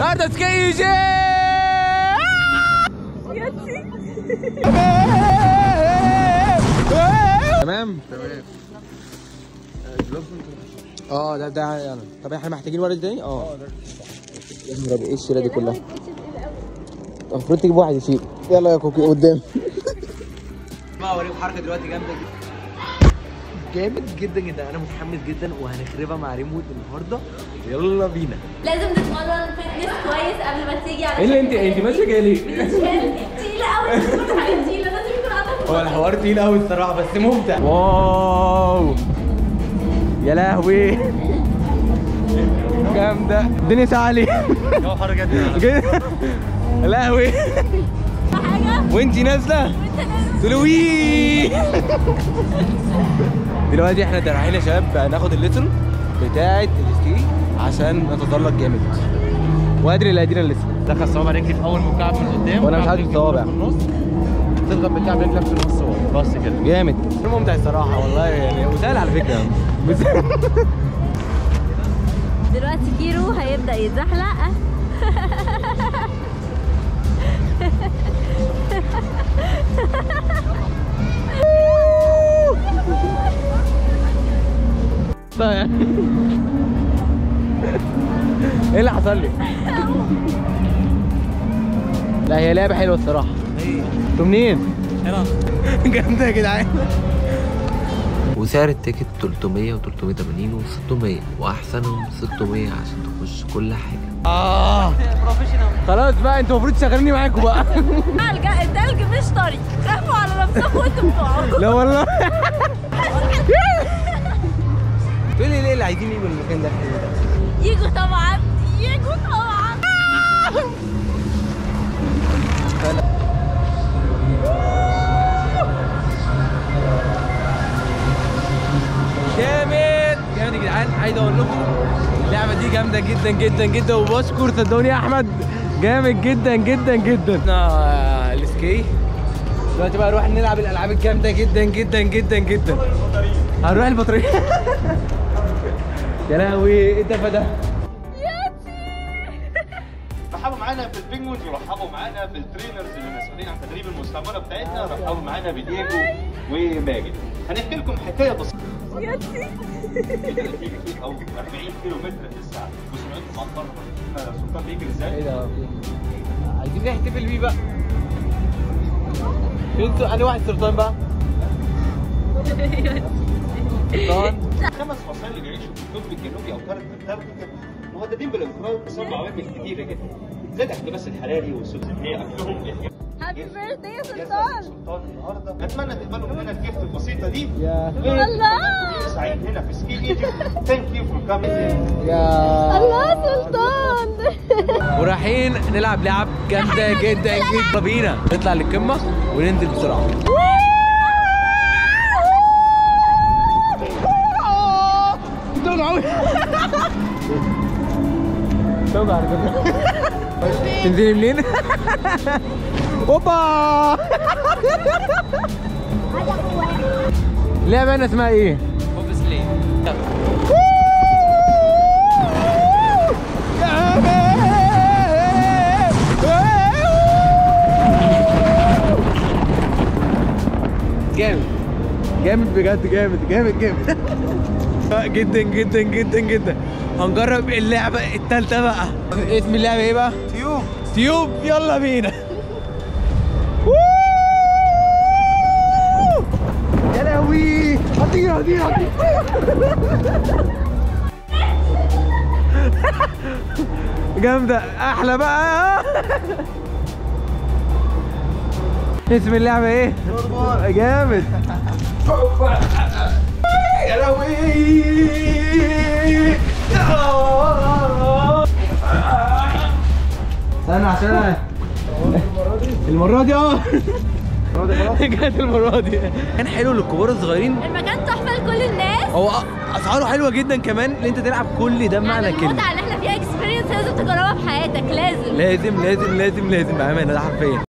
النهارده سكيجي تمام تمام اه ده ده انا طب احنا محتاجين ورد تاني اه يا نهار ابيض ايه الشيله دي كلها المفروض تجيب واحد يشيل يلا يا كوكي قدام ما اوريكم حركه دلوقتي جامده جدا جامد جدا جدا انا متحمس جدا وهنخربها مع ريموت النهارده يلا بينا لازم نتمرن فتنس كويس قبل ما تيجي على ايه اللي انت انت ماشيه جايه ليه؟ تقيلة قوي تكون حاجة تقيلة لازم يكون عندك هو الحوار تقيل قوي الصراحه بس ممتع واو يا لهوي جامده الدنيا ساعه عليه هو حر جدا يا لهوي حاجة وانتي نازله وانت لازم تقولي وي دلوقتي احنا رايحين يا شباب ناخد الليتل بتاعه السكي عشان نتدرج جامد وادري اللي هيدينا الليتل دخل صوابع رجلي في اول مكعب من قدام وأنا مش وكعب عارف رجلي الصوابع. في النص تضغط بكعب رجلك في النص هو بس كده جامد ممتع الصراحه والله يعني وسهل على فكره بس دلوقتي كيرو هيبدأ يتزحلق طيب. ايه اللي حصل لي؟ لا هي لعبة حلوة الصراحة انتوا منين؟ جامدة يا جدعان وسعر التيكت 300 و380 و600 واحسنهم 600 عشان تخش كل حاجه اه خلاص بقى انتوا المفروض تشغلوني معاكم بقى الج- التلج مش طري خافوا على نفسكم وانتوا بتقعوا لا والله تقولي ليه اللي عايزين يجوا المكان ده يجوا طبعا يجوا طبعا جامد جامد يا جدعان عايز اقول لكم اللعبه دي جامده جدا جدا جدا وبشكر صدقوني يا احمد جامد جدا جدا جدا احنا السكي دلوقتي بقى نروح نلعب الالعاب الجامده جدا جدا جدا جدا هنروح البطاريه يا لهوي ايه الدفى ده رحبوا معانا بالبينجوينز ورحبوا معانا بالترينرز اللي مسؤولين عن تدريب المستعمره بتاعتنا رحبوا معانا بدييجو وماجد هنحكي لكم حكايه بسيطه او 40 كيلو متر في الساعه وسمعتكم عن طرف سلطان بيجري ازاي ايه ده عايزين نحتفل بيه بقى فين سو- انهي واحد سلطان بقى؟ سلطان خمس فصائل اللي بيعيشوا في القطب الجنوبي او قاره انتاركتيكا مهددين بالانقراض بسبب عوامل كتيره جدا زي الاحتباس الحراري والسوبسيديه اكلهم هابي بيرثدي يا سلطان سلطان النهارده اتمنى تقبلوا مننا الجفت البسيطه دي يا الله سعيد هنا في سكي ايجيبت ثانك يو فور كامينج يا الله سلطان ورايحين نلعب لعب جامده جدا جدا بينا نطلع للقمه وننزل بسرعه توجع قوي توجع على فكره تنزلي منين؟ اوبا اللعبه هنا اسمها ايه؟ جامد جامد بجد جامد جامد جامد جدا جدا جدا جدا هنجرب اللعبة التالتة بقى اسم اللعبة ايه بقى؟ تيوب تيوب يلا بينا ووو! يا لهوي هطير هطير هطير جامدة أحلى بقى اسم اللعبة ايه؟ جامد يا لهوي استنى عشان المرة دي اه جت المرة دي كان حلو للكبار الصغيرين المكان تحفه لكل الناس هو اسعاره حلوه جدا كمان ان انت تلعب كل ده بمعنى يعني كلمه المتعه اللي احنا فيها اكسبيرينس لازم تجربها في حياتك لازم لازم لازم لازم لازم بامانه ده حرفيا